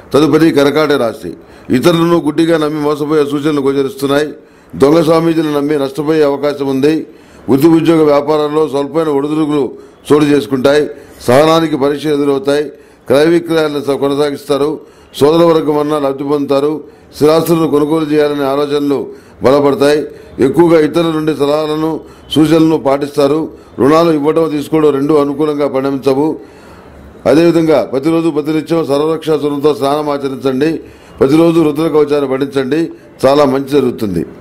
తదుపరి కరకాట రాశి ఇతరులను గుడ్డిగా నమ్మి మోసపోయే సూచనలు గోచరిస్తున్నాయి దొంగ స్వామీజీని నమ్మి నష్టపోయే అవకాశం ఉంది వృత్తి ఉద్యోగ వ్యాపారాల్లో స్వల్పమైన ఒడిదుడుకులు చోటు చేసుకుంటాయి సహనానికి పరీక్ష ఎదురవుతాయి క్రయ విక్రయాలను స- కొనసాగిస్తారు సోదర వర్గం అన్న లబ్ధి పొందుతారు స్థిరాస్తులను కొనుగోలు చేయాలనే ఆలోచనలు బలపడతాయి ఎక్కువగా ఇతరుల నుండి సలహాలను సూచనలను పాటిస్తారు రుణాలు ఇవ్వడం తీసుకోవడం రెండు అనుకూలంగా పరిణమించవు అదేవిధంగా ప్రతిరోజు ప్రతినిత్యం సర్వరక్షా సురంతో స్నానం ఆచరించండి ప్రతిరోజు రుద్ర కవచాన్ని పఠించండి చాలా మంచి జరుగుతుంది